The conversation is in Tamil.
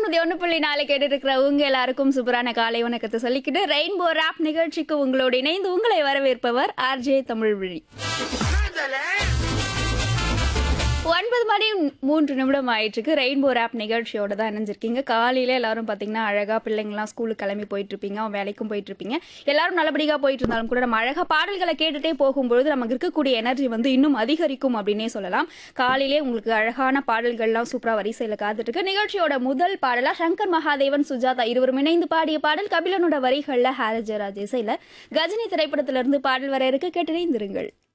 நூத்தி ஒண்ணு புள்ளி நாலு கேட்டு இருக்கிற உங்க எல்லாருக்கும் சூப்பரான காலை வணக்கத்தை சொல்லிக்கிட்டு ரெயின்போ ராப் நிகழ்ச்சிக்கு உங்களோடு இணைந்து உங்களை வரவேற்பவர் ஆர்ஜே தமிழ்விழி ஒன்பது மணி மூன்று நிமிடம் ஆயிட்டுருக்கு ரெயின்போ ராப் நிகழ்ச்சியோட தான் இணைஞ்சிருக்கீங்க காலையில எல்லாரும் பார்த்தீங்கன்னா அழகா பிள்ளைங்களாம் ஸ்கூலுக்கு கிளம்பி போயிட்டு இருப்பீங்க அவன் வேலைக்கும் போயிட்டு இருப்பீங்க எல்லாரும் நல்லபடியாக போயிட்டு இருந்தாலும் கூட நம்ம அழகா பாடல்களை கேட்டுட்டே போகும்பொழுது நமக்கு இருக்கக்கூடிய எனர்ஜி வந்து இன்னும் அதிகரிக்கும் அப்படின்னே சொல்லலாம் காலையிலே உங்களுக்கு அழகான பாடல்கள்லாம் சூப்பரா வரிசையில் காத்துட்டு இருக்கு நிகழ்ச்சியோட முதல் பாடலா சங்கர் மகாதேவன் சுஜாதா இருவரும் இணைந்து பாடிய பாடல் கபிலனோட வரிகள்ல ஹாரஜராஜ் இசையில கஜினி திரைப்படத்திலிருந்து பாடல் வர இருக்கு கேட்டிணைந்திருங்கள்